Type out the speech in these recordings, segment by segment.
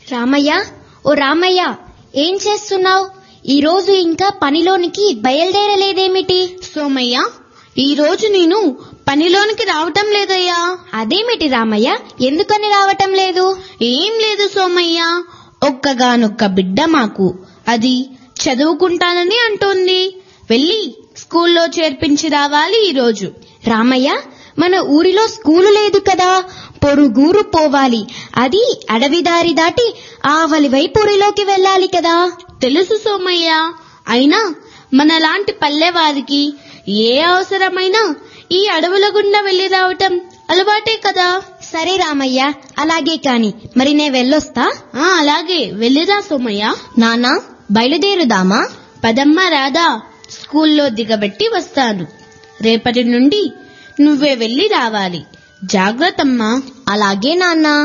రామయ్య ఓ రామయ్య ఏం చేస్తున్నావు ఈరోజు ఇంకా పనిలోనికి బయలుదేరలేదేమిటి సోమయ్య ఈ రోజు నేను పనిలోనికి రావటం లేదయ్యా అదేమిటి రామయ్య ఎందుకని రావటం లేదు ఏం లేదు సోమయ్య ఒక్కగానొక్క బిడ్డ మాకు అది చదువుకుంటానని అంటోంది వెళ్ళి స్కూల్లో చేర్పించి రావాలి ఈరోజు రామయ్య మన ఊరిలో స్కూలు లేదు కదా పొరుగురు పోవాలి అది అడవి దారి దాటి ఆవలి వైపు ఊరిలోకి వెళ్ళాలి కదా తెలుసు సోమయ్య అయినా మనలాంటి పల్లెవారికి ఏ అవసరమైనా ఈ అడవుల గుండా వెళ్లి రావటం అలవాటే కదా సరే రామయ్య అలాగే కాని మరి నే వెళ్ళొస్తా ఆ అలాగే వెళ్ళిరా సోమయ్య నానా బయలుదేరుదామా పదమ్మ రాదా స్కూల్లో దిగబెట్టి వస్తాను రేపటి నుండి నువ్వే వెళ్ళి రావాలి జాగ్రత్తమ్మా అలాగే నాన్నా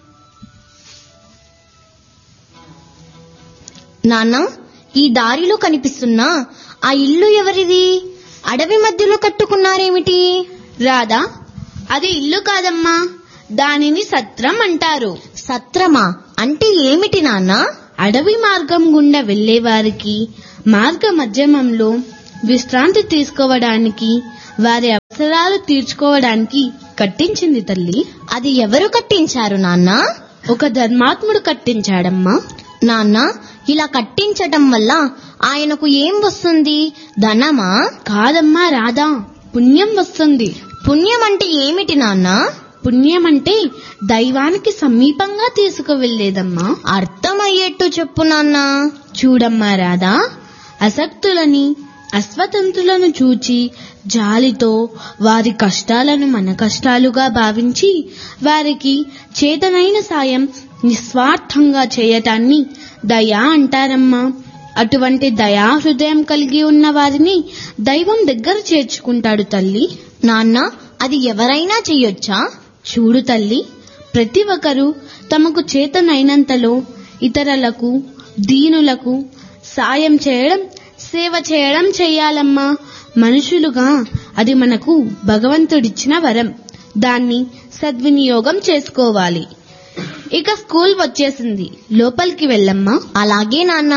నాన్న ఈ దారిలో కనిపిస్తున్న ఆ ఇల్లు ఎవరిది అడవి మధ్యలో కట్టుకున్నారేమిటి రాదా అది ఇల్లు కాదమ్మా దానిని సత్రం అంటారు సత్రమా అంటే ఏమిటి నాన్న అడవి మార్గం గుండా వెళ్లే వారికి మార్గ మధ్యమంలో విశ్రాంతి తీసుకోవడానికి వారి అవసరాలు తీర్చుకోవడానికి కట్టించింది తల్లి అది ఎవరు కట్టించారు నాన్న ఒక ధర్మాత్ముడు కట్టించాడమ్మా నాన్న ఇలా కట్టించటం వల్ల ఆయనకు ఏం వస్తుంది ధనమా కాదమ్మా రాదా పుణ్యం వస్తుంది పుణ్యం అంటే ఏమిటి నాన్న పుణ్యం అంటే దైవానికి సమీపంగా తీసుకువెళ్లేదమ్మా అర్థమయ్యేట్టు చెప్పు నాన్న చూడమ్మా రాధా అసక్తులని అస్వతంతులను చూచి జాలితో వారి కష్టాలను మన కష్టాలుగా భావించి వారికి చేతనైన సాయం నిస్వార్థంగా చేయటాన్ని దయా అంటారమ్మా అటువంటి దయా హృదయం కలిగి ఉన్న వారిని దైవం దగ్గర చేర్చుకుంటాడు తల్లి నాన్న అది ఎవరైనా చెయ్యొచ్చా చూడు తల్లి ప్రతి ఒక్కరూ తమకు చేతనైనంతలో ఇతరులకు దీనులకు సాయం చేయడం సేవ చేయడం చెయ్యాలమ్మా మనుషులుగా అది మనకు భగవంతుడిచ్చిన వరం దాన్ని సద్వినియోగం చేసుకోవాలి ఇక స్కూల్ వచ్చేసింది లోపలికి వెళ్ళమ్మా అలాగే నాన్న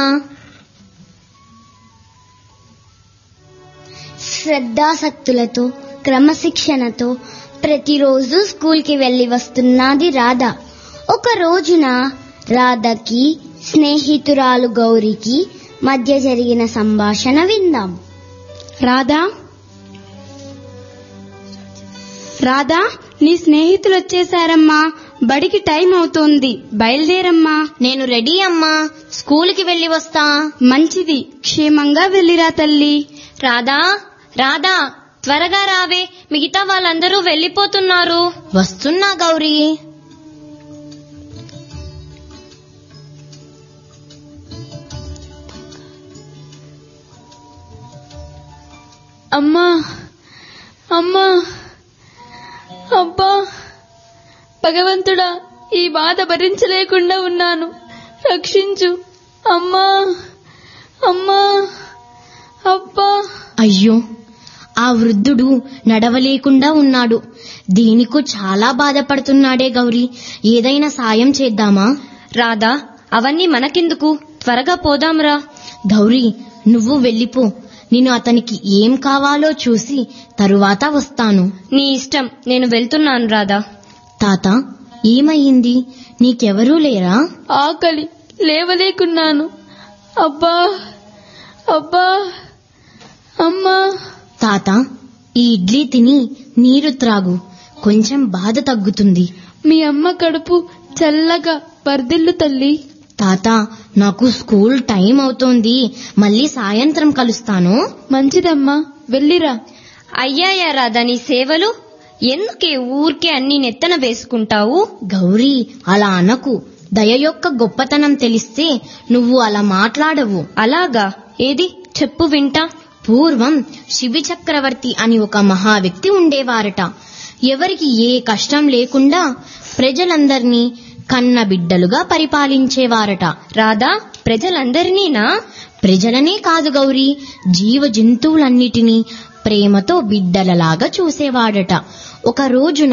శ్రద్ధాసక్తులతో క్రమశిక్షణతో ప్రతిరోజు స్కూల్కి వెళ్లి వస్తున్నది రాధ ఒక రోజున రాధకి స్నేహితురాలు గౌరికి మధ్య జరిగిన సంభాషణ విందాం రాధా రాధా నీ స్నేహితులు వచ్చేసారమ్మా బడికి టైం అవుతోంది బయలుదేరమ్మా నేను రెడీ అమ్మా స్కూల్కి వెళ్ళి వస్తా మంచిది క్షేమంగా వెళ్ళిరా తల్లి రాధా రాధా త్వరగా రావే మిగతా వాళ్ళందరూ వెళ్ళిపోతున్నారు వస్తున్నా గౌరీ అమ్మా అమ్మా అబ్బా భగవంతుడా ఈ బాధ భరించలేకుండా ఉన్నాను రక్షించు అమ్మా అమ్మా అబ్బా అయ్యో ఆ వృద్ధుడు నడవలేకుండా ఉన్నాడు దీనికు చాలా బాధపడుతున్నాడే గౌరీ ఏదైనా సాయం చేద్దామా రాధా అవన్నీ మనకెందుకు త్వరగా పోదాంరా గౌరీ నువ్వు వెళ్ళిపో నేను అతనికి ఏం కావాలో చూసి తరువాత వస్తాను నీ ఇష్టం నేను వెళ్తున్నాను రాధా తాత ఏమయ్యింది నీకెవరూ లేరా ఆకలి లేవలేకున్నాను అబ్బా అబ్బా అమ్మా తాత ఈ ఇడ్లీ తిని నీరు త్రాగు కొంచెం బాధ తగ్గుతుంది మీ అమ్మ కడుపు చల్లగా వర్ధిల్లు తల్లి తాత నాకు స్కూల్ టైం అవుతోంది మళ్ళీ సాయంత్రం కలుస్తాను మంచిదమ్మా వెళ్ళిరా అయ్యాయా రాధా నీ సేవలు ఎందుకే ఊరికే అన్ని నెత్తన వేసుకుంటావు గౌరీ అలా అనకు దయ యొక్క గొప్పతనం తెలిస్తే నువ్వు అలా మాట్లాడవు అలాగా ఏది చెప్పు వింటా పూర్వం శిబి చక్రవర్తి అని ఒక మహా వ్యక్తి ఉండేవారట ఎవరికి ఏ కష్టం లేకుండా ప్రజలందర్నీ కన్న బిడ్డలుగా పరిపాలించేవారట రాధా ప్రజలందరినీనా ప్రజలనే కాదు గౌరీ జీవ జంతువులన్నిటినీ ప్రేమతో బిడ్డలలాగా చూసేవాడట ఒక రోజున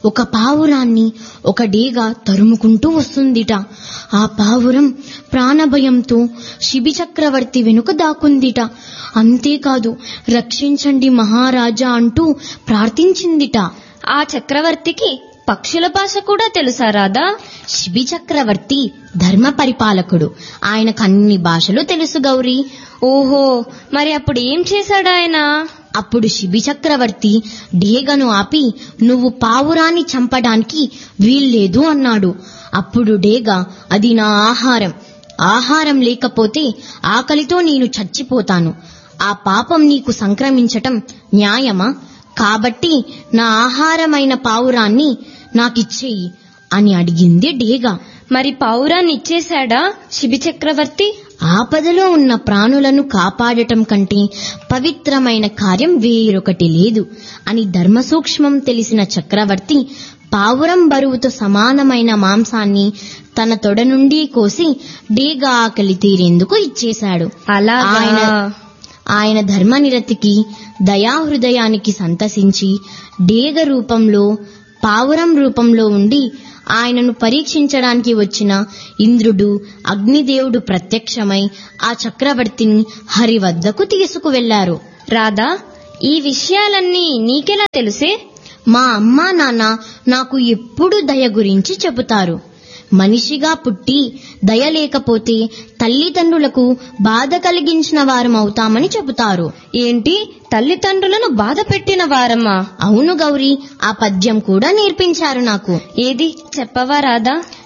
ఒక పావురాన్ని ఒక డేగ తరుముకుంటూ వస్తుందిట ఆ పావురం ప్రాణభయంతో శిబి చక్రవర్తి వెనుక దాకుందిట అంతేకాదు రక్షించండి మహారాజా అంటూ ప్రార్థించిందిట ఆ చక్రవర్తికి పక్షుల భాష కూడా తెలుసా రాధా శిబి చక్రవర్తి ధర్మ పరిపాలకుడు ఆయనకు అన్ని భాషలు తెలుసు గౌరీ ఓహో మరి అప్పుడు ఏం చేశాడు ఆయన అప్పుడు శిబి చక్రవర్తి డేగను ఆపి నువ్వు పావురాన్ని చంపడానికి వీల్లేదు అన్నాడు అప్పుడు డేగ అది నా ఆహారం ఆహారం లేకపోతే ఆకలితో నేను చచ్చిపోతాను ఆ పాపం నీకు సంక్రమించటం న్యాయమా కాబట్టి నా ఆహారమైన పావురాన్ని నాకిచ్చేయి అని అడిగింది డేగ మరి పౌరాన్ని ఇచ్చేశాడా శిబి చక్రవర్తి ఆపదలో ఉన్న ప్రాణులను కాపాడటం కంటే పవిత్రమైన కార్యం వేరొకటి లేదు అని ధర్మసూక్ష్మం తెలిసిన చక్రవర్తి పావురం బరువుతో సమానమైన మాంసాన్ని తన తొడ నుండి కోసి డేగ ఆకలి తీరేందుకు ఇచ్చేశాడు అలాగా ఆయన ఆయన ధర్మనిరతికి దయాహృదయానికి సంతసించి డేగ రూపంలో పావురం రూపంలో ఉండి ఆయనను పరీక్షించడానికి వచ్చిన ఇంద్రుడు అగ్నిదేవుడు ప్రత్యక్షమై ఆ చక్రవర్తిని హరి వద్దకు తీసుకువెళ్లారు రాధా ఈ విషయాలన్నీ నీకెలా తెలుసే మా అమ్మా నాన్న నాకు ఎప్పుడు దయ గురించి చెబుతారు మనిషిగా పుట్టి దయ లేకపోతే తల్లిదండ్రులకు బాధ కలిగించిన వారం అవుతామని చెబుతారు ఏంటి తల్లిదండ్రులను బాధ పెట్టిన వారమ్మా అవును గౌరీ ఆ పద్యం కూడా నేర్పించారు నాకు ఏది చెప్పవా రాధా